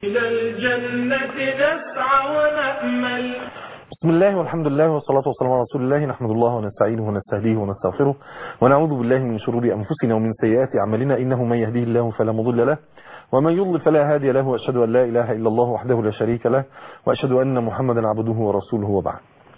إلى الجنة نسعى ونأمل بسم الله والحمد لله والصلاة والسلام على رسول الله نحمد الله ونستعينه ونستهديه ونستغفره ونعوذ بالله من شرور أنفسنا ومن سيئات أعمالنا إنه من يهديه الله فلا مضل له ومن يضلل فلا هادي له وأشهد أن لا إله إلا الله وحده لا شريك له وأشهد أن محمدا عبده ورسوله وبعد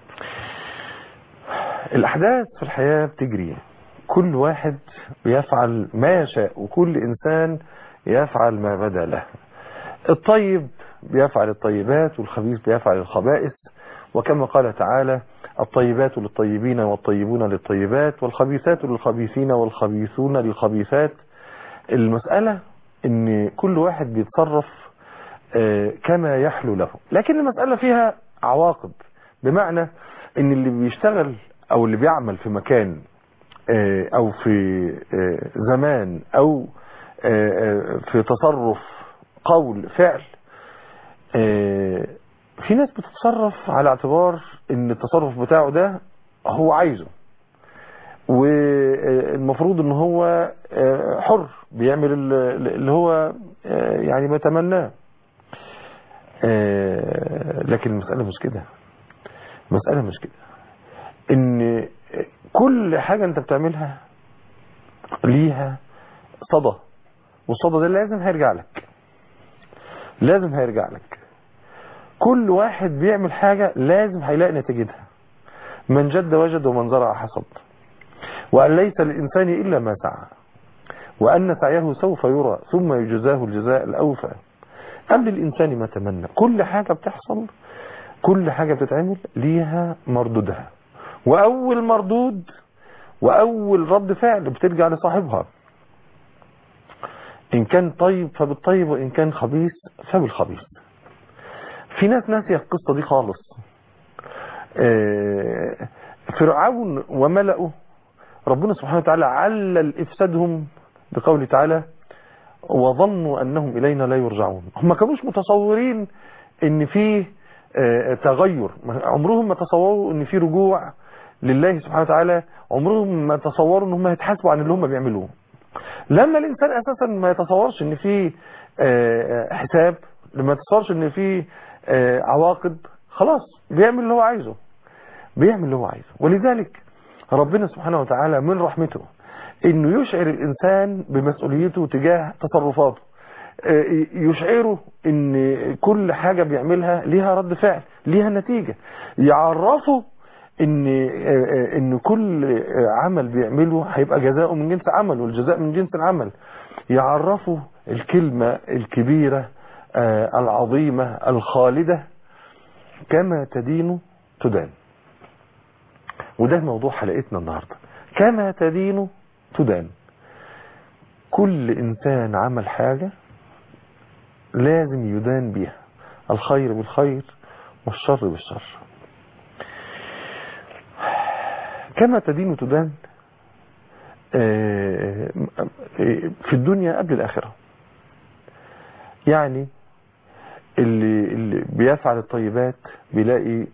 الأحداث في الحياة بتجري كل واحد بيفعل ما يشاء وكل إنسان يفعل ما بدا له الطيب بيفعل الطيبات والخبيث بيفعل الخبائث وكما قال تعالى الطيبات للطيبين والطيبون للطيبات والخبيثات للخبيثين والخبيثون للخبيثات المسألة ان كل واحد بيتصرف كما يحلو له لكن المسألة فيها عواقب بمعنى ان اللي بيشتغل او اللي بيعمل في مكان او في زمان او في تصرف قول فعل في ناس بتتصرف على اعتبار ان التصرف بتاعه ده هو عايزه والمفروض ان هو حر بيعمل اللي هو يعني ما تمناه لكن المسألة مش كده المسألة مش كده ان كل حاجة انت بتعملها ليها صدى والصدى ده لازم هيرجع لك لازم هيرجع لك كل واحد بيعمل حاجة لازم هيلاقي نتيجتها من جد وجد ومن زرع حصد وأن ليس للإنسان إلا ما سعى وأن سعيه سوف يرى ثم يجزاه الجزاء الأوفى أم للإنسان ما تمنى كل حاجة بتحصل كل حاجة بتتعمل ليها مردودها وأول مردود وأول رد فعل بترجع لصاحبها إن كان طيب فبالطيب وإن كان خبيث فبالخبيث في ناس ناسية القصة دي خالص فرعون وملأه ربنا سبحانه وتعالى علل إفسادهم بقوله تعالى وظنوا أنهم إلينا لا يرجعون هم ما كانوش متصورين ان في تغير عمرهم ما تصوروا ان في رجوع لله سبحانه وتعالى عمرهم ما تصوروا ان هم يتحاسبوا عن اللي هم بيعملوه لما الانسان اساسا ما يتصورش ان في حساب لما يتصورش ان في عواقب خلاص بيعمل اللي هو عايزه بيعمل اللي هو عايزه ولذلك ربنا سبحانه وتعالى من رحمته انه يشعر الانسان بمسؤوليته تجاه تصرفاته يشعره ان كل حاجة بيعملها ليها رد فعل ليها نتيجة يعرفه ان ان كل عمل بيعمله هيبقى جزاؤه من جنس عمل والجزاء من جنس العمل يعرفه الكلمة الكبيرة العظيمة الخالدة كما تدين تدان وده موضوع حلقتنا النهاردة كما تدين تدان كل انسان عمل حاجة لازم يدان بيها الخير بالخير والشر بالشر كما تدين تدان في الدنيا قبل الآخرة يعني اللي, اللي بيفعل الطيبات بيلاقي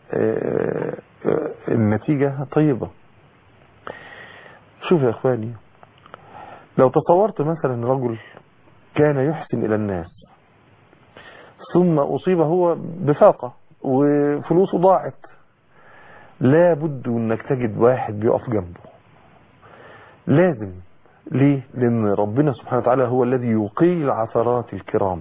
النتيجة طيبة شوف يا اخواني لو تصورت مثلا رجل كان يحسن الى الناس ثم اصيب هو بفاقة وفلوسه ضاعت لا بد انك تجد واحد بيقف جنبه لازم ليه لان ربنا سبحانه وتعالى هو الذي يقيل عثرات الكرام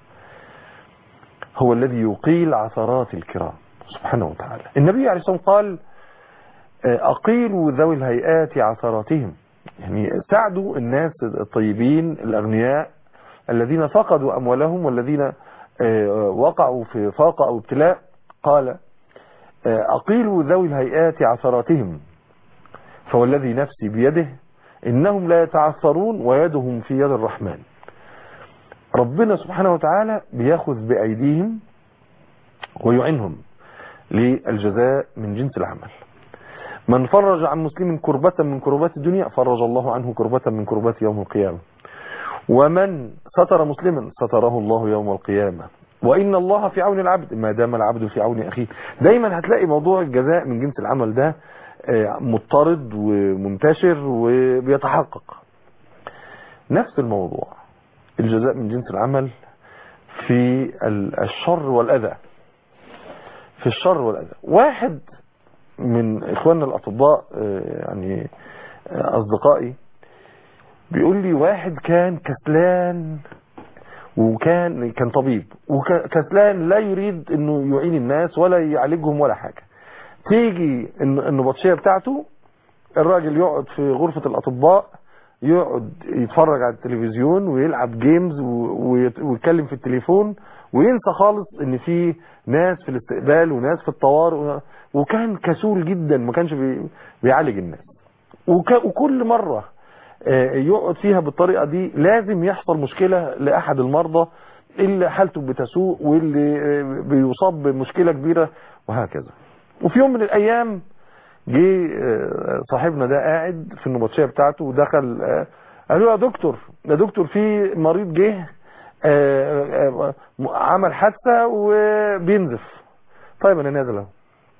هو الذي يقيل عثرات الكرام سبحانه وتعالى النبي عليه الصلاة والسلام قال أقيلوا ذوي الهيئات عثراتهم يعني ساعدوا الناس الطيبين الأغنياء الذين فقدوا أموالهم والذين وقعوا في فاقة أو ابتلاء قال أقيلوا ذوي الهيئات عثراتهم فوالذي نفسي بيده إنهم لا يتعثرون ويدهم في يد الرحمن ربنا سبحانه وتعالى بياخذ بأيديهم ويعنهم للجزاء من جنس العمل من فرج عن مسلم كربة من كربات الدنيا فرج الله عنه كربة من كربات يوم القيامة ومن ستر مسلما ستره الله يوم القيامة وإن الله في عون العبد ما دام العبد في عون أخيه دايما هتلاقي موضوع الجزاء من جنس العمل ده مضطرد ومنتشر وبيتحقق نفس الموضوع الجزاء من جنس العمل في ال- الشر والأذى في الشر والأذى واحد من إخواننا الأطباء آه، يعني آه، أصدقائي بيقول لي واحد كان كسلان وكان كان طبيب وكسلان لا يريد انه يعين الناس ولا يعالجهم ولا حاجة تيجي الن- النبطشية بتاعته الراجل يقعد في غرفة الأطباء يقعد يتفرج على التلفزيون ويلعب جيمز و- ويت- ويتكلم في التليفون وينسى خالص ان في ناس في الاستقبال وناس في الطوارئ وكان كسول جدا ما كانش بي- بيعالج الناس وك- وكل مرة آه، يقعد فيها بالطريقة دي لازم يحصل مشكلة لأحد المرضى اللي حالته بتسوء واللي آه، بيصاب بمشكلة كبيرة وهكذا وفي يوم من الأيام جه آه، صاحبنا ده قاعد في النبطشية بتاعته ودخل آه، قال له يا دكتور يا دكتور في مريض جه آه، آه، آه، عمل حادثة وبينزف طيب انا نازل اهو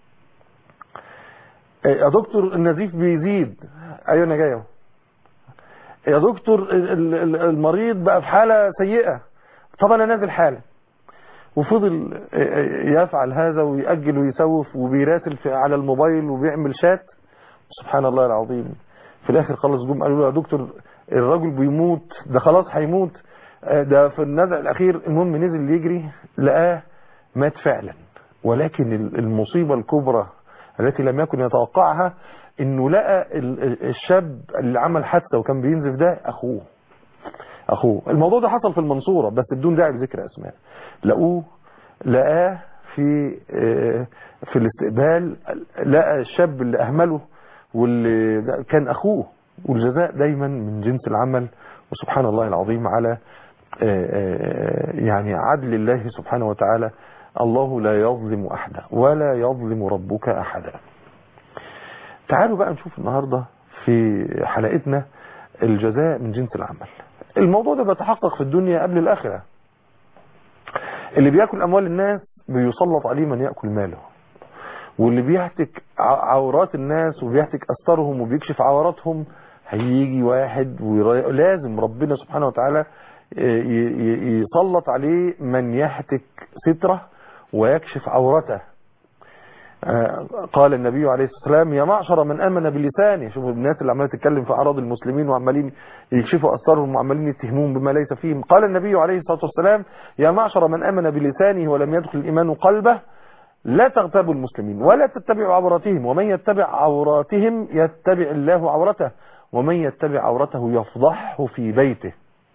آه، يا دكتور النزيف بيزيد ايوه انا جاي اهو يا دكتور ال- ال- المريض بقى في حالة سيئة طب انا نازل حالا وفضل يفعل هذا ويأجل ويسوف وبيراسل في- على الموبايل وبيعمل شات سبحان الله العظيم في الاخر خلص جم قالوا له يا دكتور الراجل بيموت ده خلاص هيموت آه، ده في النزع الاخير المهم نزل يجري لقاه مات فعلا ولكن ال- المصيبة الكبرى التي لم يكن يتوقعها انه لقى ال- ال- الشاب اللي عمل حادثه وكان بينزف ده اخوه اخوه الموضوع ده حصل في المنصورة بس بدون داعي لذكر اسماء لقوه لقاه في آه، في الاستقبال لقى الشاب اللي اهمله واللي ده كان اخوه والجزاء دايما من جنس العمل وسبحان الله العظيم على آه، آه، يعني عدل الله سبحانه وتعالى الله لا يظلم احدا ولا يظلم ربك احدا تعالوا بقى نشوف النهاردة في حلقتنا الجزاء من جنس العمل الموضوع ده بيتحقق في الدنيا قبل الآخرة اللي بياكل أموال الناس بيسلط عليه من يأكل ماله واللي بيهتك ع- عورات الناس وبيهتك أسترهم وبيكشف عوراتهم هيجي واحد ويرا- لازم ربنا سبحانه وتعالى ي- ي- يسلط عليه من يهتك ستره ويكشف عورته آه، قال النبي عليه الصلاة والسلام يا معشر من آمن بلسانه شوفوا الناس اللي عماله تتكلم في أعراض المسلمين وعمالين يكشفوا أسرارهم وعمالين يتهمون بما ليس فيهم قال النبي عليه الصلاة والسلام يا معشر من آمن بلسانه ولم يدخل الإيمان قلبه لا تغتابوا المسلمين ولا تتبعوا عوراتهم ومن يتبع عوراتهم يتبع الله عورته ومن يتبع عورته يفضحه في بيته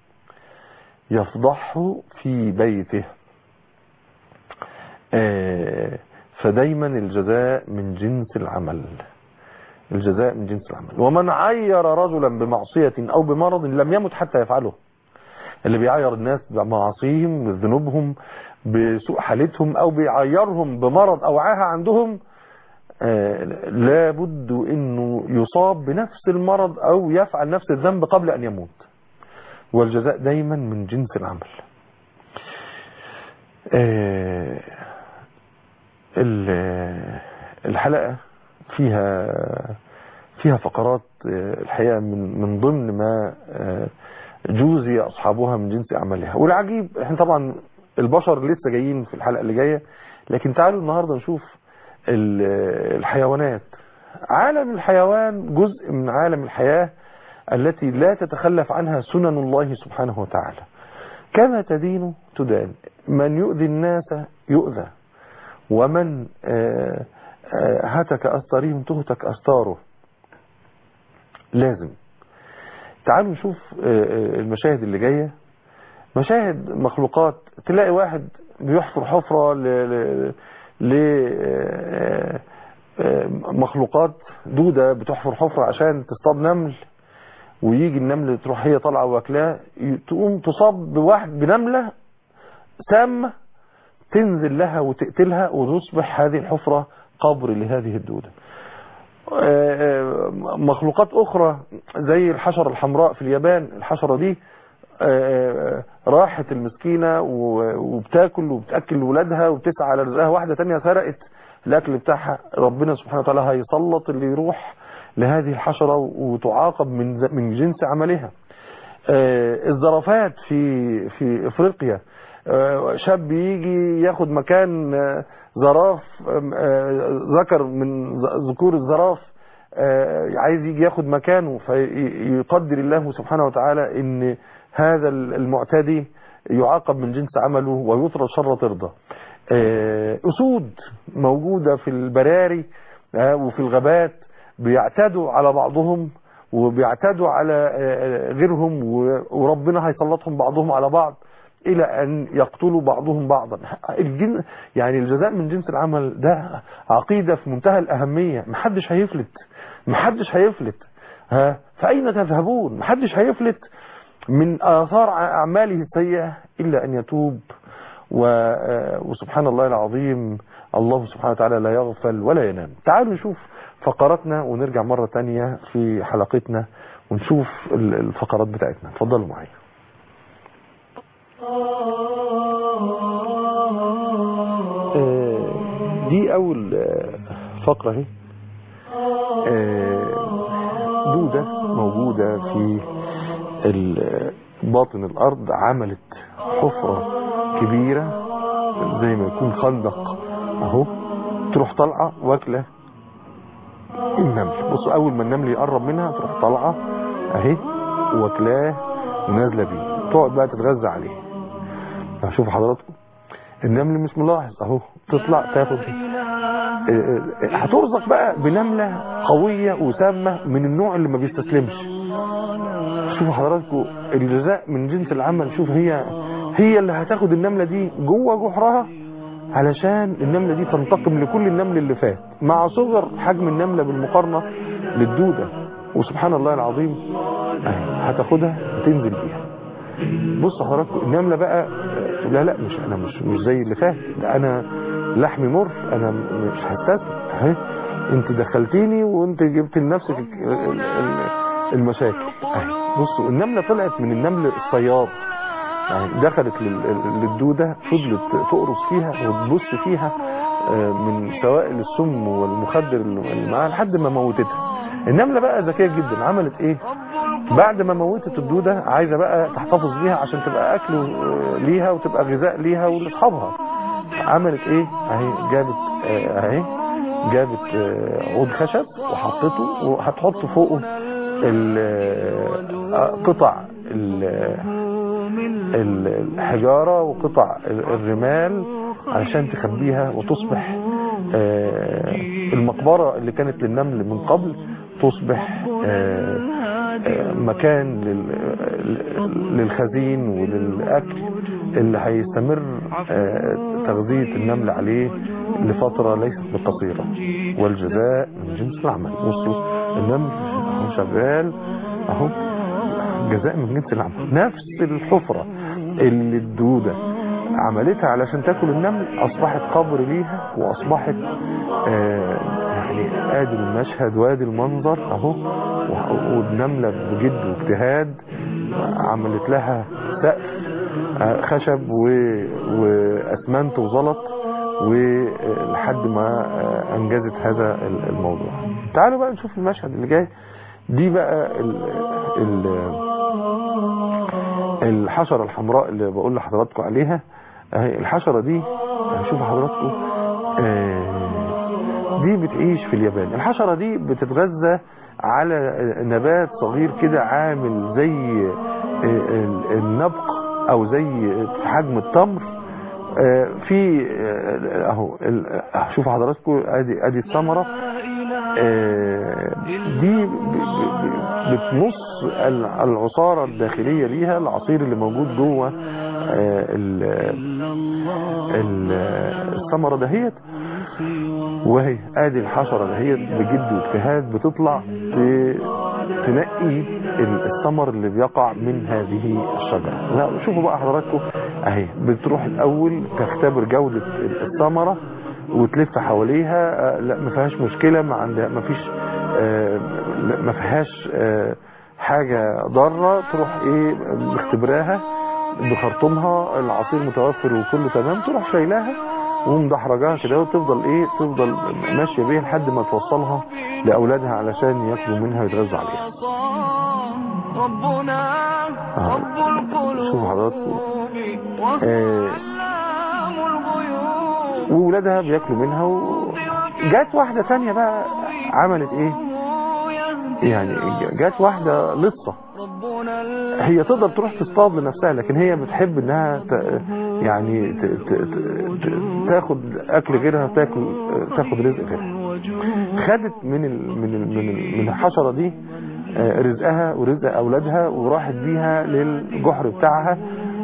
يفضحه في بيته آه، فدايما الجزاء من جنس العمل الجزاء من جنس العمل ومن عير رجلا بمعصية أو بمرض لم يمت حتى يفعله اللي بيعير الناس بمعاصيهم بذنوبهم بسوء حالتهم أو بيعيرهم بمرض أو عاهة عندهم آه، لابد انه يصاب بنفس المرض او يفعل نفس الذنب قبل ان يموت والجزاء دايما من جنس العمل آه، ال- الحلقة فيها فيها فقرات آه، الحقيقة من من ضمن ما آه، جوزي أصحابها من جنس أعمالها والعجيب احنا طبعا البشر لسه جايين في الحلقة اللي جاية لكن تعالوا النهاردة نشوف ال- الحيوانات عالم الحيوان جزء من عالم الحياة التي لا تتخلف عنها سنن الله سبحانه وتعالى كما تدين تدان من يؤذي الناس يؤذى ومن آه، آه، هتك أستارهم تهتك أستاره لازم تعالوا نشوف آه، آه، المشاهد اللي جاية مشاهد مخلوقات تلاقي واحد بيحفر حفرة ل ل- ل آه، آه، مخلوقات دودة بتحفر حفرة عشان تصطاد نمل ويجي النمل تروح هي طالعة واكلاه ي- تقوم تصاب بواحد بنملة سامة تنزل لها وتقتلها وتصبح هذه الحفرة قبر لهذه الدودة آه، آه، مخلوقات أخرى زي الحشرة الحمراء في اليابان الحشرة دي آه، راحت المسكينة و- وبتاكل وبتأكل ولادها وبتسعى على رزقها واحدة تانية سرقت الأكل بتاعها ربنا سبحانه وتعالى هيسلط اللي يروح لهذه الحشرة وتعاقب من ز- من جنس عملها آه، الزرافات في في افريقيا آه، شاب يجي ياخد مكان آه، زراف آم، آه، ذكر من ذ- ذكور الزراف آه، عايز يجي ياخد مكانه فيقدر الله سبحانه وتعالى ان هذا المعتدي يعاقب من جنس عمله ويطرد شر ترضى آه، اسود موجودة في البراري آه، وفي الغابات بيعتدوا على بعضهم وبيعتدوا على آه، غيرهم و- وربنا هيسلطهم بعضهم على بعض الى ان يقتلوا بعضهم بعضا الجن يعني الجزاء من جنس العمل ده عقيدة في منتهى الاهمية محدش هيفلت محدش هيفلت ها فاين تذهبون محدش هيفلت من اثار اعماله السيئة الا ان يتوب و- آه، وسبحان الله العظيم الله سبحانه وتعالى لا يغفل ولا ينام تعالوا نشوف فقراتنا ونرجع مرة تانية في حلقتنا ونشوف ال- الفقرات بتاعتنا اتفضلوا معايا آه، دي اول آه، فقرة اهي آه، دودة موجودة في ال- باطن الارض عملت حفرة كبيرة زي ما يكون خندق اهو تروح طالعة واكلة النمل بصوا اول ما النمل يقرب منها تروح طالعة اهي واكلاه ونازلة بيه تقعد بقى تتغذى عليه شوف حضراتكم النمل مش ملاحظ اهو تطلع تاخد آه، آه، هترزق بقى بنملة قوية وسامة من النوع اللي ما بيستسلمش شوفوا حضراتكم الجزاء من جنس العمل شوف هي هي اللي هتاخد النملة دي جوه جحرها علشان النملة دي تنتقم لكل النمل اللي فات مع صغر حجم النملة بالمقارنة للدودة وسبحان الله العظيم أهي، هتاخدها وتنزل بيها بص حضراتكم النملة بقى آه، تقول لها لا مش انا مش مش زي اللي فات ده انا لحمي مر انا م- مش هستسلم اهي انت دخلتيني وانت جبت لنفسك ال- ال- ال- المشاكل اهي بصوا النملة طلعت من النمل الصياد يعني دخلت لل- للدودة فضلت تقرص فيها وتبص فيها آه، من سوائل السم والمخدر اللي معاها لحد ما موتتها النملة بقى ذكية جدا عملت ايه بعد ما موتت الدودة عايزة بقى تحتفظ بيها عشان تبقى اكل آه، ليها وتبقى غذاء ليها ولاصحابها عملت ايه اهي جابت آه، اهي جابت آه، عود خشب وحطته وهتحط فوقه ال- آه، قطع ال- ال- الحجارة وقطع ال- الرمال علشان تخبيها وتصبح آه، المقبرة اللي كانت للنمل من قبل تصبح آه، آه، مكان لل- للخزين وللأكل اللي هيستمر آه، تغذية النمل عليه لفترة ليست بقصيرة والجزاء من جنس العمل بصوا النمل اهو شغال اهو جزاء من جنس العمل نفس الحفرة اللي الدودة عملتها علشان تاكل النمل اصبحت قبر ليها واصبحت آه يعني ادي المشهد وادي المنظر اهو و- والنملة بجد واجتهاد عملت لها سقف آه، خشب و- واسمنت وزلط ولحد ما آه، انجزت هذا ال- الموضوع تعالوا بقى نشوف المشهد اللي جاي دي بقى ال ال الحشرة الحمراء اللي بقول لحضراتكم عليها اهي الحشرة دي شوفوا حضراتكم آه، دي بتعيش في اليابان الحشرة دي بتتغذى على نبات صغير كده عامل زي ال- النبق او زي في حجم التمر آه، في آه، اهو ال- آه، شوفوا حضراتكم ادي ادي الثمره آه، دي ب- ب- ب- بتمص ال- العصارة الداخلية ليها العصير اللي موجود جوه آه، ال- ال- الثمرة دهيت وهي ادي الحشرة دهيت بجد واجتهاد بتطلع ت- تنقي ال- الثمر اللي بيقع من هذه الشجرة لا شوفوا بقى حضراتكم اهي بتروح الاول تختبر جودة الثمرة وتلف حواليها آه، لا ما فيهاش مشكلة ما عندها ما فيش آه، لا، ما فيهاش آه، حاجة ضارة تروح ايه مختبراها بخرطومها العصير متوفر وكله تمام تروح شايلاها ومدحرجاها كده وتفضل ايه تفضل ماشية بيها لحد ما توصلها لأولادها علشان ياكلوا منها ويتغذوا عليها ربنا آه. رب القلوب شوفوا حضراتكم آه، وولادها بياكلوا منها وجات واحدة تانية بقى عملت ايه يعني جات واحدة لصة هي تقدر تروح تصطاد لنفسها لكن هي بتحب انها ت... يعني ت... ت... ت... تاخد اكل غيرها تاكل تاخد رزق غيرها خدت من ال... من ال... من ال... من الحشرة دي آه، رزقها ورزق اولادها وراحت بيها للجحر بتاعها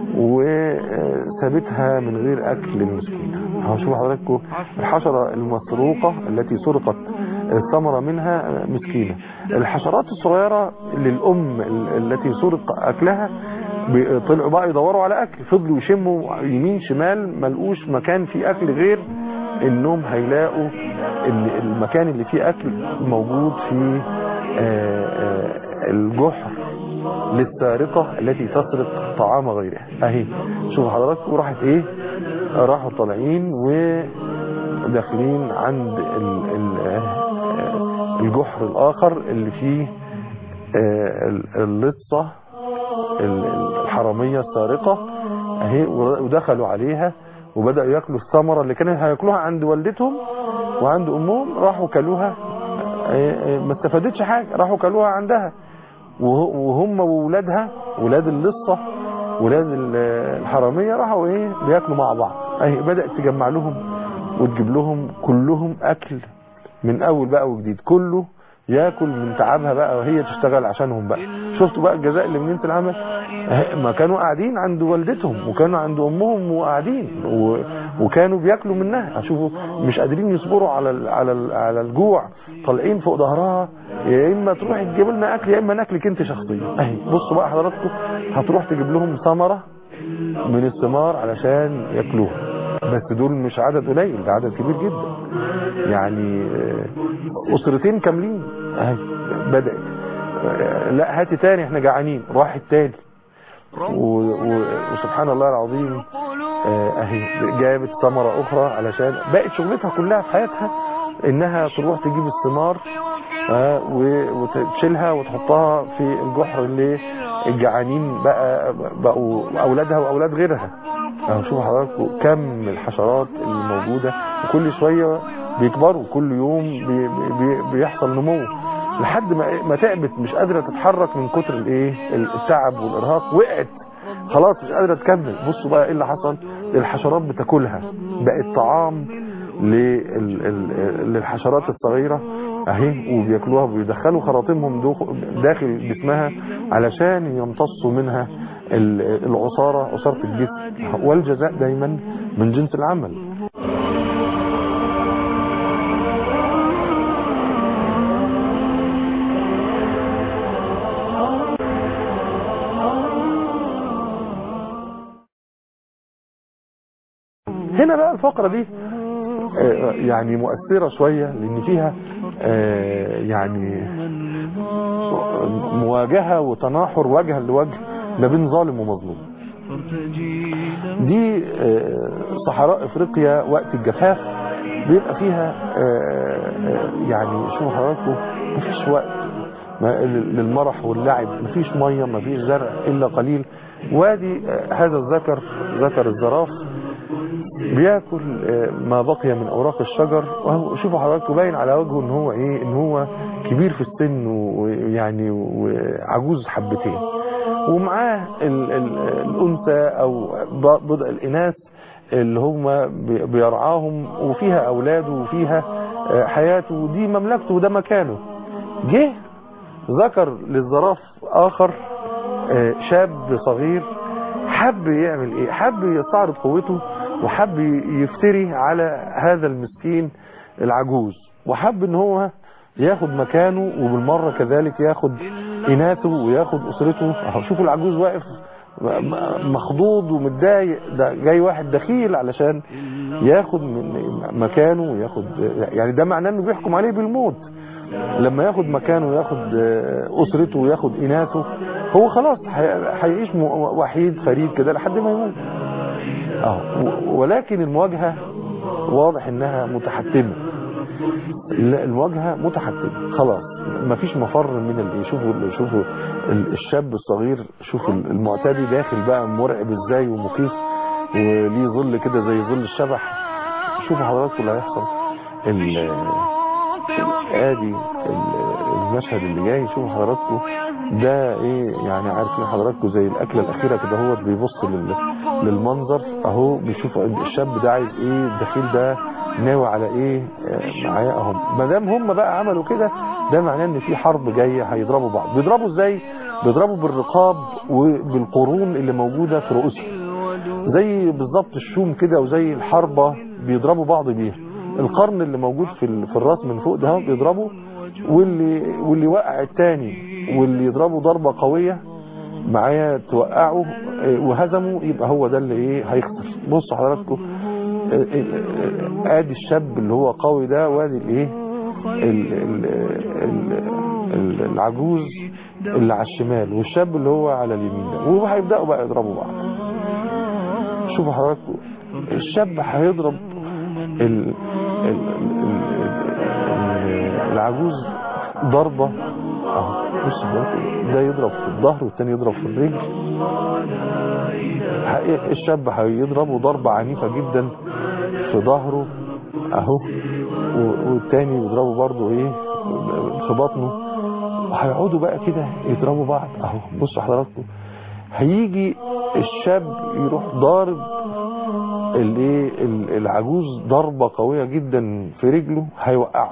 وسابتها من غير اكل للمسكين اهو شوفوا حضراتكم الحشرة المسروقة التي سرقت الثمرة منها مسكينة الحشرات الصغيرة للأم ال- التي سرق أكلها بي- طلعوا بقى يدوروا على أكل فضلوا يشموا يمين شمال ملقوش مكان فيه أكل غير إنهم هيلاقوا إن المكان اللي فيه أكل موجود في آه، آه، الجحر للسارقة التي تسرق طعام غيرها اهي شوف حضراتكم راحت ايه راحوا طالعين وداخلين عند ال ال آه، الجحر الاخر اللي فيه آه، ال- اللصة ال- الحرامية السارقة اهي ودخلوا عليها وبدأوا ياكلوا الثمرة اللي كانوا هياكلوها عند والدتهم وعند امهم راحوا كلوها آه، آه، ما استفادتش حاجة راحوا كلوها عندها وه- وهم وولادها ولاد اللصة ولاد ال- الحرامية راحوا ايه بياكلوا مع بعض اهي بدأت تجمع لهم وتجيب لهم كلهم اكل من اول بقى وجديد كله ياكل من تعبها بقى وهي تشتغل عشانهم بقى شفتوا بقى الجزاء اللي من العمل اه، ما كانوا قاعدين عند والدتهم وكانوا عند امهم وقاعدين و... وكانوا بياكلوا منها شوفوا مش قادرين يصبروا على ال... على ال... على الجوع طالعين فوق ظهرها يا اما تروح تجيب لنا اكل يا اما ناكلك انت شخصيا اهي بصوا بقى حضراتكم هتروح تجيب لهم ثمره من الثمار علشان ياكلوها بس دول مش عدد قليل ده عدد كبير جدا يعني آه، اسرتين كاملين اهي بدأت آه، لا هاتي تاني احنا جعانين راحت تاني و... و... وسبحان الله العظيم آه، اهي جابت ثمرة اخرى علشان بقت شغلتها كلها في حياتها انها تروح تجيب الثمار آه، و- وتشيلها وتحطها في الجحر اللي الجعانين بقى بقوا اولادها واولاد غيرها اهو شوفوا حضراتكم كم الحشرات اللي موجودة وكل شوية بيكبروا كل يوم بي بي بيحصل نمو لحد ما ما تعبت مش قادرة تتحرك من كتر الايه التعب والارهاق وقعت خلاص مش قادرة تكمل بصوا بقى ايه اللي حصل الحشرات بتاكلها بقت طعام لل- ال- للحشرات الصغيرة اهي وبياكلوها وبيدخلوا خراطيمهم دوخ- داخل جسمها علشان يمتصوا منها ال- العصارة عصارة الجسم والجزاء دايما من جنس العمل هنا بقى الفقرة دي آه، يعني مؤثرة شوية لان فيها آه، يعني مواجهة وتناحر وجها لوجه ما بين ظالم ومظلوم دي آه، صحراء افريقيا وقت الجفاف بيبقى فيها آه، آه، يعني شوفوا حضراتكم مفيش وقت ما- للمرح واللعب مفيش ميه مفيش زرع الا قليل وادي آه، هذا الذكر ذكر الزراف بياكل آه، ما بقي من اوراق الشجر وهو شوفوا حضراتكم باين على وجهه ان هو ايه ان هو كبير في السن ويعني وعجوز حبتين ومعاه ال- ال- الانثى او ب- بضع الاناث اللي هم بي- بيرعاهم وفيها اولاده وفيها آه، حياته ودي مملكته وده مكانه جه ذكر للزراف اخر آه، شاب صغير حب يعمل ايه حب يستعرض قوته وحب يفتري على هذا المسكين العجوز وحب ان هو ياخد مكانه وبالمرة كذلك ياخد اناثه وياخد اسرته أهو شوفوا العجوز واقف م- مخضوض ومتضايق ده جاي واحد دخيل علشان ياخد من مكانه وياخد يعني ده معناه انه بيحكم عليه بالموت لما ياخد مكانه وياخد آه، اسرته وياخد اناثه هو خلاص هي- هيعيش م- وحيد فريد كده لحد ما يموت اه و- ولكن المواجهه واضح انها متحتمه لا، المواجهه متحتمه خلاص مفيش مفر من ال- شوفوا شوفوا ال- الشاب الصغير شوف ال- المعتدي داخل بقى مرعب ازاي ومخيف وليه ظل كده زي ظل الشبح شوفوا حضراتكم اللي هيحصل ال- ادي ال- المشهد اللي جاي شوفوا حضراتكم ده ايه يعني عارفين حضراتكم زي الاكله الاخيره كده هو بيبص لل- للمنظر اهو بيشوف الشاب ده عايز ايه الدخيل ده ناوي على ايه آه، معاه اهو ما دام هم بقى عملوا كده ده معناه ان في حرب جايه هيضربوا بعض بيضربوا ازاي بيضربوا بالرقاب وبالقرون اللي موجوده في رؤوسهم زي بالظبط الشوم كده وزي الحربة بيضربوا بعض بيها القرن اللي موجود في ال- في الراس من فوق ده بيضربوا واللي واللي وقع التاني واللي يضربه ضربة قوية معايا توقعه آه، وهزمه يبقى هو ده اللي ايه هيخسر بصوا حضراتكم آه، آه، آه، ادي الشاب اللي هو قوي ده وادي الايه ال- ال- ال- ال- العجوز اللي على الشمال والشاب اللي هو على اليمين ده وهيبداوا بقى يضربوا بعض شوفوا حضراتكم الشاب هيضرب ال ال ال ال العجوز ضربة اهو بص حضراتكم ده يضرب في الظهر والتاني يضرب في الرجل ه- الشاب هيضربه ضربة عنيفة جدا في ظهره اهو و- والتاني يضربه برضه ايه في بطنه هيقعدوا بقى كده يضربوا بعض اهو بصوا حضراتكم هيجي الشاب يروح ضارب الايه ال- العجوز ضربة قوية جدا في رجله هيوقعه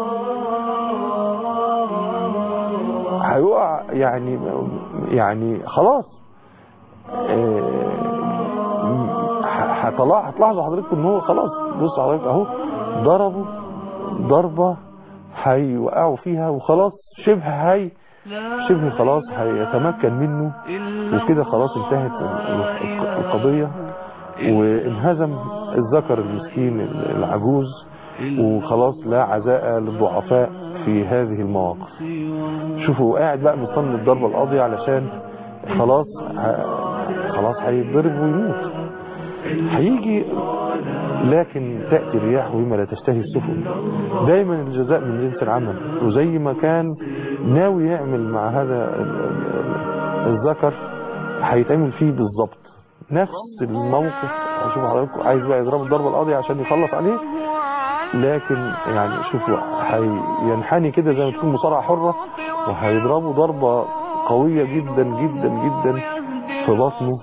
هيقع يعني يعني خلاص آه، ه- هطلع هتلاحظوا حضراتكم ان هو خلاص بصوا حضرتك اهو ضربوا ضربة هيوقعوا فيها وخلاص شبه هي شبه خلاص هيتمكن منه وكده خلاص انتهت ال- ال- القضية وانهزم الذكر المسكين العجوز وخلاص لا عزاء للضعفاء في هذه المواقف شوفوا قاعد بقى مستني الضربة القاضية علشان خلاص ه- خلاص هيتضرب ويموت هيجي لكن تأتي الرياح بما لا تشتهي السفن دايما الجزاء من جنس العمل وزي ما كان ناوي يعمل مع هذا ال- ال- الذكر هيتعمل فيه بالظبط نفس الموقف شوفوا حضراتكم عايز بقى يضرب الضربة القاضية عشان يخلص عليه لكن يعني شوفوا هينحني كده زي ما تكون مصارعة حرة وهيضربوا ضربة قوية جدا جدا جدا في بطنه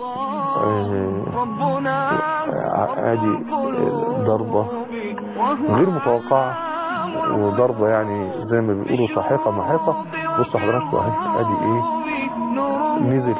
آه، ادي آه، ضربة غير متوقعة وضربة يعني زي ما بيقولوا ساحقة محيطة بصوا حضراتكم اهي ادي ايه نزل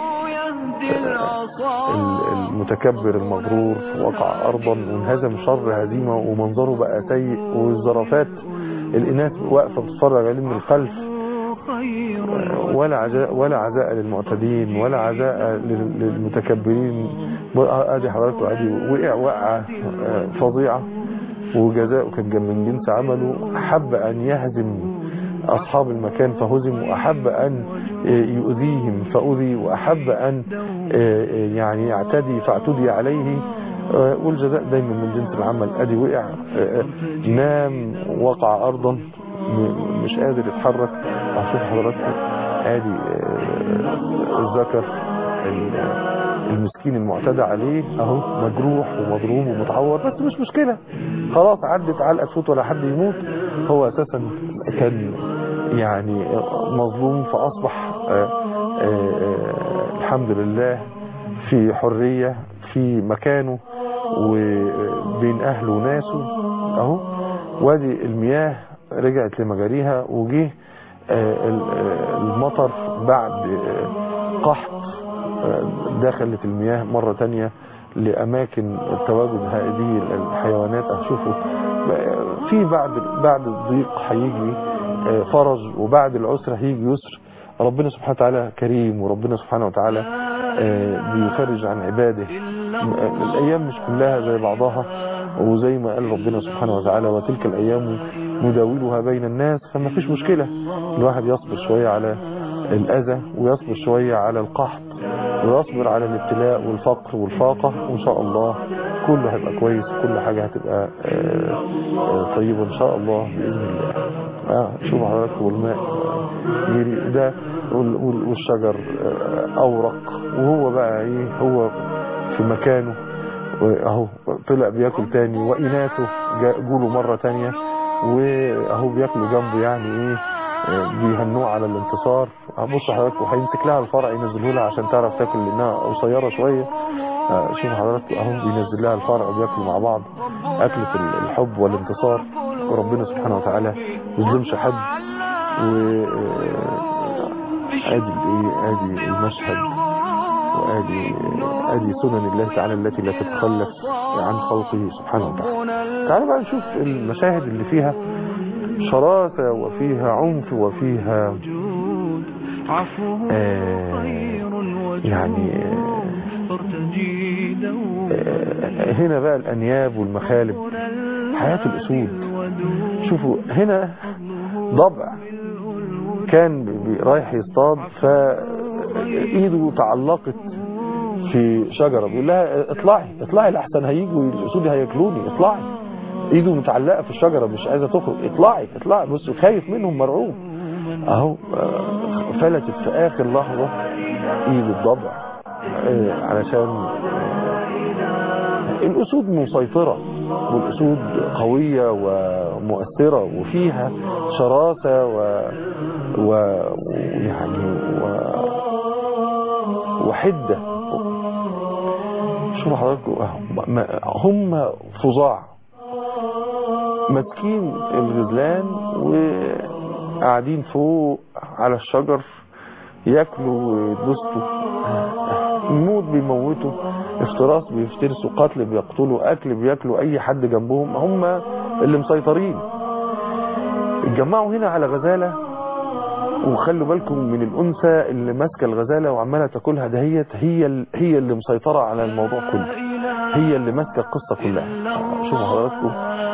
ال- المتكبر المغرور وقع ارضا وانهزم شر هزيمة ومنظره بقى سيء والزرافات الاناث واقفة بتتفرج عليه من الخلف ولا عزاء ولا عزاء للمعتدين ولا عزاء لل- للمتكبرين ادي حضراتكم ادي وقع وقعه آه، فظيعه وجزاؤه كان جم- من جنس عمله احب ان يهزم اصحاب المكان فهزم واحب ان آه، يؤذيهم فاذي واحب ان آه، آه، يعني يعتدي فاعتدي عليه آه، والجزاء دايما من جنس العمل ادي وقع آه، آه، نام وقع ارضا م- مش قادر يتحرك هشوف حضراتكم ادي آه، الذكر ال- المسكين المعتدى عليه اهو مجروح ومضروب ومتعور بس مش مشكلة خلاص عدت علقة تفوت ولا حد يموت هو اساسا كان يعني مظلوم فاصبح آه، آه، آه، الحمد لله في حرية في مكانه وبين اهله وناسه اهو وادي المياه رجعت لمجاريها وجه آه، ال- آه، المطر بعد آه، قحط آه، دخلت المياه مرة تانية لأماكن تواجد هذه الحيوانات هشوفوا في بعد بعد الضيق هيجي آه، فرج وبعد العسر هيجي يسر ربنا سبحانه وتعالى كريم وربنا سبحانه وتعالى آه، بيفرج عن عباده م- الأيام مش كلها زي بعضها وزي ما قال ربنا سبحانه وتعالى وتلك الأيام نداولها بين الناس فما فيش مشكلة الواحد يصبر شوية على الأذى ويصبر شوية على القحط ويصبر على الابتلاء والفقر والفاقة وإن شاء الله كله هيبقى كويس كل حاجة هتبقى آه، آه، طيبة إن شاء الله بإذن الله آه شوفوا حضراتكم الماء يري- ده وال- وال- والشجر آه، أورق وهو بقى إيه هو في مكانه اهو طلع بياكل تاني وإناثه جا- جوله مرة تانية واهو بياكلوا جنبه يعني ايه آه، بيهنوه على الانتصار بص حضرتك وهيمسك لها الفرع ينزله لها عشان تعرف تاكل لانها قصيره شويه آه، شوف حضرتك اهو بينزل لها الفرع وبياكلوا مع بعض اكله ال- الحب والانتصار وربنا سبحانه وتعالى ما يظلمش حد و آه، ادي الايه ادي المشهد وادي ادي سنن الله تعالى التي لا تتخلف عن خلقه سبحانه وتعالى تعالوا بقى نشوف المشاهد اللي فيها شراسة وفيها عنف وفيها وجود عفوه آه، خير وجود يعني آه، صرت جيدا آه، هنا بقى الأنياب والمخالب حياة الأسود شوفوا هنا ضبع كان بي- رايح يصطاد فإيده تعلقت في شجرة بيقول لها اطلعي اطلعي لأحسن هيجوا الأسود هياكلوني اطلعي ايده متعلقة في الشجرة مش عايزة تخرج اطلعي اطلعي بص خايف منهم مرعوب اهو آه، فلتت في اخر لحظة ايد الضبع آه، علشان آه، الاسود مسيطرة والاسود قوية ومؤثرة وفيها شراسة و و- ويعني و وحدة شوفوا حضراتكم أهو، ما- هم فظاع ماسكين الغزلان وقاعدين فوق على الشجر ياكلوا ويتبسطوا موت بيموتوا افتراس بيفترسوا قتل بيقتلوا اكل بياكلوا اي حد جنبهم هم اللي مسيطرين اتجمعوا هنا على غزالة وخلوا بالكم من الانثى اللي ماسكه الغزاله وعماله تاكلها دهيت هي ال- هي اللي مسيطره على الموضوع كله هي اللي ماسكه القصه كلها شوفوا حضراتكم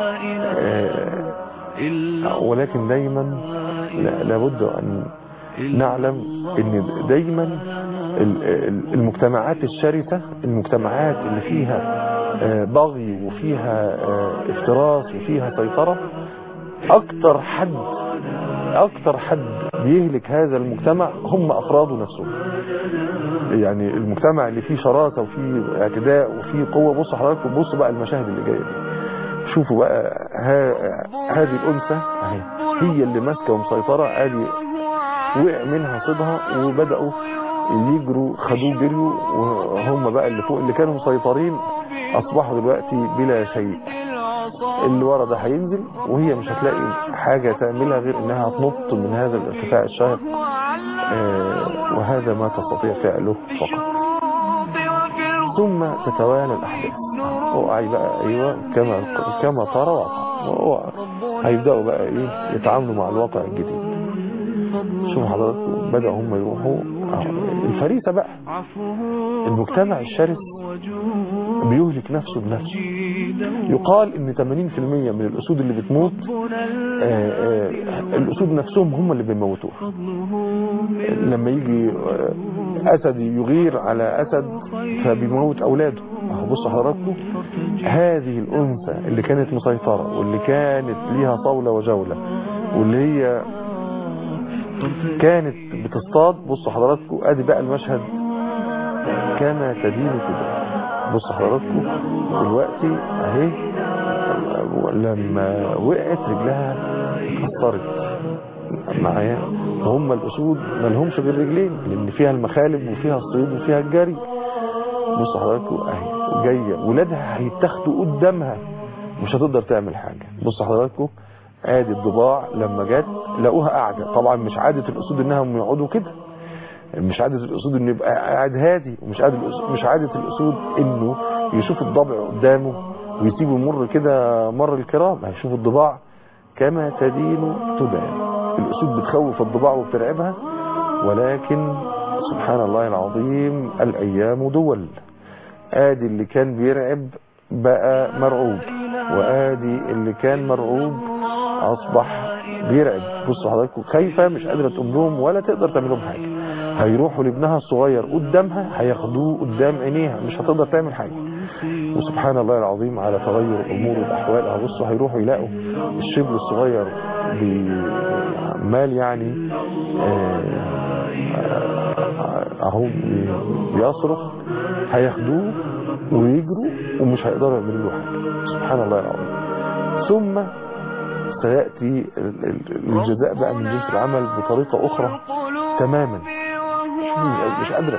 آه، ولكن دايما لا- لابد ان نعلم ان دايما ال- ال- المجتمعات الشرسة المجتمعات اللي فيها آه، بغي وفيها آه، افتراس وفيها سيطرة اكتر حد اكتر حد بيهلك هذا المجتمع هم افراده نفسهم يعني المجتمع اللي فيه شراسة وفيه اعتداء وفيه قوة بص حضراتكم بصوا بقى المشاهد اللي جاية دي شوفوا بقى ها هذه الأنثى اهي هي اللي ماسكة ومسيطرة ادي وقع منها صيدها وبدأوا يجروا خدوه جريوا وهم بقى اللي فوق اللي كانوا مسيطرين أصبحوا دلوقتي بلا شيء اللي ورا ده هينزل وهي مش هتلاقي حاجة تعملها غير انها تنط من هذا الارتفاع الشاهق آه، وهذا ما تستطيع فعله فقط ثم تتوالى الأحداث اوعي بقى ايوه كما كما ترى واقع اوعى. هيبداوا بقى ايه يتعاملوا مع الواقع الجديد شوفوا حضراتكم بدأوا هم يروحوا آه، الفريسة بقى المجتمع الشرس بيهلك نفسه بنفسه يقال ان 80% من الاسود اللي بتموت آه، آه، الاسود نفسهم هم اللي بيموتوها لما يجي آه، اسد يغير على اسد فبيموت اولاده اهو بصوا حضراتكم هذه الانثى اللي كانت مسيطرة واللي كانت ليها طاولة وجولة واللي هي كانت بتصطاد بصوا حضراتكم ادي بقى المشهد كما تدين تدين بصوا حضراتكم دلوقتي اهي لما وقعت رجلها اتكسرت معايا وهم الاسود ما لهمش غير رجلين لان فيها المخالب وفيها الصيد وفيها الجري بصوا حضراتكم اهي جايه ولادها هيتاخدوا قدامها مش هتقدر تعمل حاجه بصوا حضراتكم ادي الضباع لما جت لقوها قاعده طبعا مش عاده الاسود انهم يقعدوا كده مش عادة الأسود إنه يبقى قاعد هادي ومش عادة الأسود, مش عادة الأسود إنه يشوف الضبع قدامه ويسيبه يمر كده مر الكرام هيشوف الضباع كما تدين تدان الأسود بتخوف الضباع وبترعبها ولكن سبحان الله العظيم الأيام دول آدي اللي كان بيرعب بقى مرعوب وآدي اللي كان مرعوب أصبح بيرعب بصوا حضراتكم خايفة مش قادرة تقوم لهم ولا تقدر تعمل لهم حاجة هيروحوا لابنها الصغير قدامها هياخدوه قدام عينيها مش هتقدر تعمل حاجة وسبحان الله العظيم على تغير الامور والاحوال هبصوا هيروحوا يلاقوا الشبل الصغير بمال يعني اهو بيصرخ هياخدوه ويجروا ومش هيقدروا يعملوا له حاجه سبحان الله العظيم ثم سياتي الجزاء بقى من جنس العمل بطريقه اخرى تماما مش قادره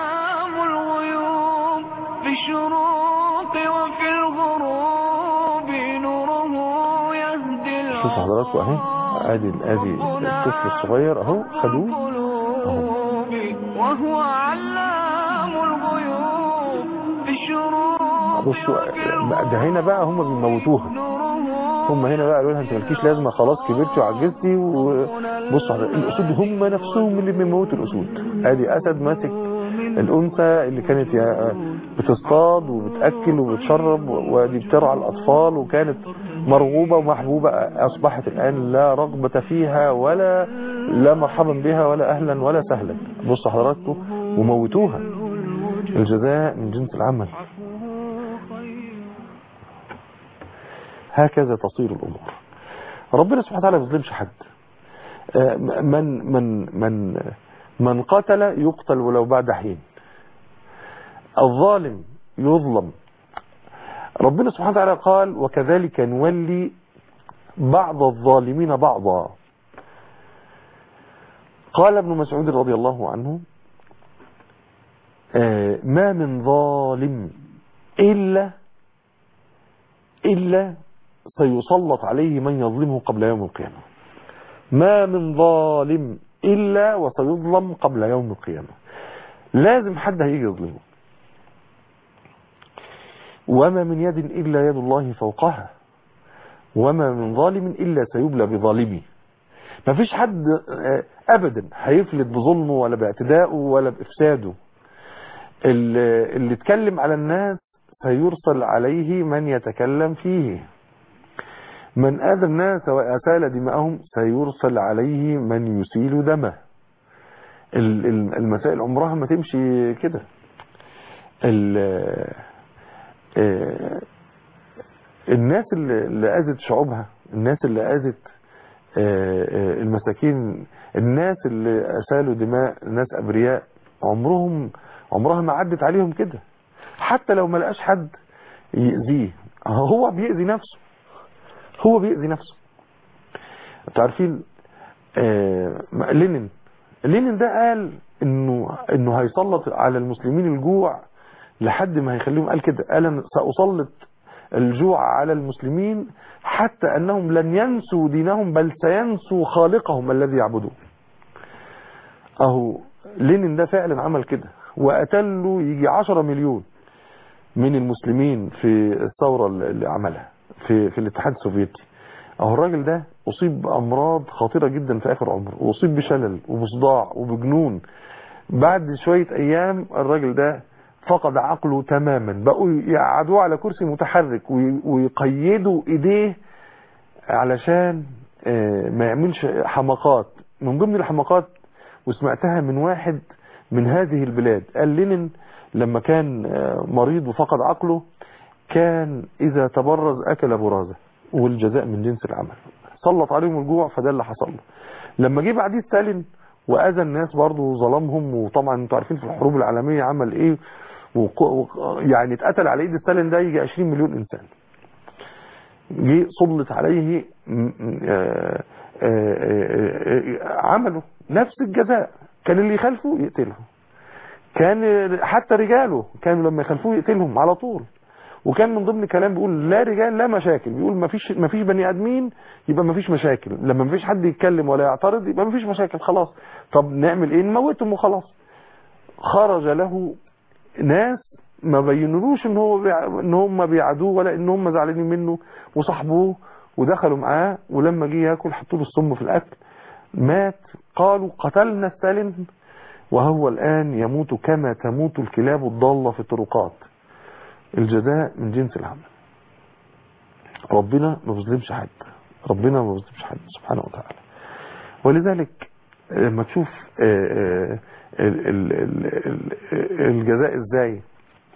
الغيوب في الشروق وفي الغروب نوره يهدي شوف حضراتكم اهي ادي ادي الطفل الصغير اهو خدوه اهو وهو علام الغيوب في الشروق بصوا ده هنا بقى هم بيموتوها هم هنا بقى قالوا لها انت مالكيش لازمه خلاص كبرتي وعجزتي وبصوا على الاسود هم نفسهم اللي بيموتوا الاسود ادي اسد ماسك الانثى اللي كانت بتصطاد وبتاكل وبتشرب ودي بترعى الاطفال وكانت مرغوبه ومحبوبه اصبحت الان لا رغبه فيها ولا لا مرحبا بها ولا اهلا ولا سهلا بصوا حضراتكم وموتوها الجزاء من جنس العمل هكذا تصير الامور ربنا سبحانه وتعالى ما بيظلمش حد من من من من قتل يقتل ولو بعد حين الظالم يظلم ربنا سبحانه وتعالى قال وكذلك نولي بعض الظالمين بعضا قال ابن مسعود رضي الله عنه ما من ظالم إلا إلا سيسلط عليه من يظلمه قبل يوم القيامة ما من ظالم إلا وسيظلم قبل يوم القيامة لازم حد هيجي يظلمه وما من يد إلا يد الله فوقها وما من ظالم إلا سيبلى بظالمه ما فيش حد أبدا هيفلت بظلمه ولا باعتدائه ولا بإفساده اللي, اللي اتكلم على الناس سيرسل عليه من يتكلم فيه من آذى الناس وأسال دماءهم سيرسل عليه من يسيل دمه المسائل عمرها ما تمشي كده الناس اللي أذت شعوبها الناس اللي أذت المساكين الناس اللي أسالوا دماء ناس أبرياء عمرهم عمرها ما عدت عليهم كده حتى لو ما لقاش حد يأذيه هو بيأذي نفسه هو بيأذي نفسه انتوا عارفين آه لينين لينين ده قال انه انه هيسلط على المسلمين الجوع لحد ما هيخليهم قال كده قال انا سأسلط الجوع على المسلمين حتى انهم لن ينسوا دينهم بل سينسوا خالقهم الذي يعبدوه اهو لينين ده فعلا عمل كده وقتله يجي 10 مليون من المسلمين في الثورة اللي عملها في, في الاتحاد السوفيتي اهو الراجل ده اصيب بامراض خطيرة جدا في اخر عمره واصيب بشلل وبصداع وبجنون بعد شوية ايام الراجل ده فقد عقله تماما بقوا يقعدوه على كرسي متحرك ويقيدوا ايديه علشان ما يعملش حماقات من ضمن الحماقات وسمعتها من واحد من هذه البلاد قال لينين لما كان مريض وفقد عقله كان إذا تبرز أكل برازة والجزاء من جنس العمل سلط عليهم الجوع فده اللي حصل له لما جه بعديه ستالين وأذى الناس برضه وظلمهم وطبعا انتوا عارفين في الحروب العالمية عمل ايه وق... يعني اتقتل على ايد ستالين ده يجي 20 مليون انسان جه سلط عليه عمله نفس الجزاء كان اللي يخالفه يقتله كان حتى رجاله كانوا لما يخالفوه يقتلهم على طول وكان من ضمن كلام بيقول لا رجال لا مشاكل بيقول ما فيش ما فيش بني ادمين يبقى ما فيش مشاكل لما ما فيش حد يتكلم ولا يعترض يبقى ما فيش مشاكل خلاص طب نعمل ايه نموتهم وخلاص خرج له ناس ما بينلوش ان هو بيع... ان هم بيعادوه ولا ان هم زعلانين منه وصاحبوه ودخلوا معاه ولما جه ياكل حطوا له السم في الاكل مات قالوا قتلنا ستالين وهو الآن يموت كما تموت الكلاب الضالة في الطرقات الجزاء من جنس العمل ربنا ما بيظلمش حد ربنا ما بيظلمش حد سبحانه وتعالى ولذلك لما تشوف الجزاء ازاي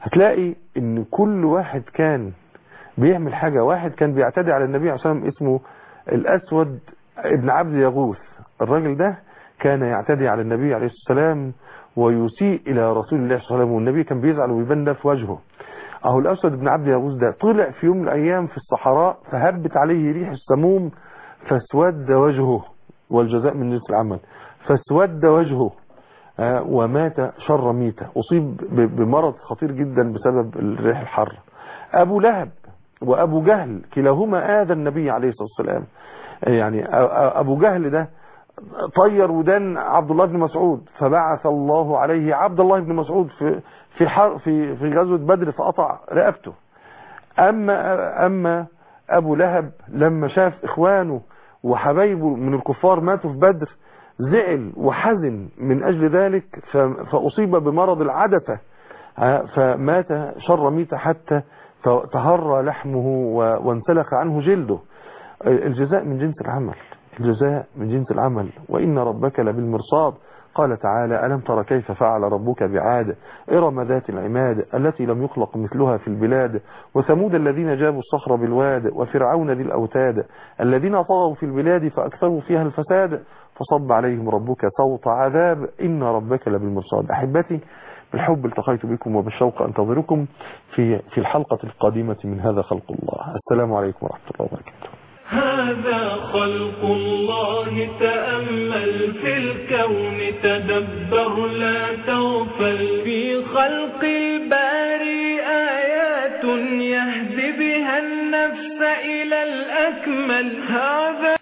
هتلاقي ان كل واحد كان بيعمل حاجة واحد كان بيعتدي على النبي عليه الصلاة والسلام اسمه الأسود ابن عبد يغوث الراجل ده كان يعتدي على النبي عليه الصلاة والسلام ويسيء إلى رسول الله صلى الله عليه وسلم والنبي كان بيزعل ويبان ده في وجهه أهو الأسود بن عبد يغوث ده طلع في يوم من الأيام في الصحراء فهبت عليه ريح السموم فاسود وجهه والجزاء من جنس العمل فاسود وجهه آه، ومات شر ميتة أصيب ب- بمرض خطير جدا بسبب الريح الحر أبو لهب وأبو جهل كلاهما آذى النبي عليه الصلاة والسلام يعني أ- أ- أبو جهل ده طير ودان عبد الله بن مسعود فبعث الله عليه عبد الله بن مسعود في في حر في في غزوة بدر فقطع رقبته أما أما أبو لهب لما شاف إخوانه وحبايبه من الكفار ماتوا في بدر زعل وحزن من أجل ذلك ف- فأصيب بمرض العدسة ها، فمات شر ميت حتى تهرى لحمه و- وانسلخ عنه جلده الجزاء من جنس العمل الجزاء من جنس العمل وإن ربك لبالمرصاد قال تعالى ألم تر كيف فعل ربك بعاد إرم ذات العماد التي لم يخلق مثلها في البلاد وثمود الذين جابوا الصخر بالواد وفرعون ذي الأوتاد الذين طغوا في البلاد فأكثروا فيها الفساد فصب عليهم ربك صوت عذاب إن ربك لبالمرصاد أحبتي بالحب التقيت بكم وبالشوق أنتظركم في في الحلقة القادمة من هذا خلق الله السلام عليكم ورحمة الله وبركاته هذا خلق الله تأمل في الكون تدبر لا تغفل في خلق الباري آيات يهدي بها النفس إلى الأكمل هذا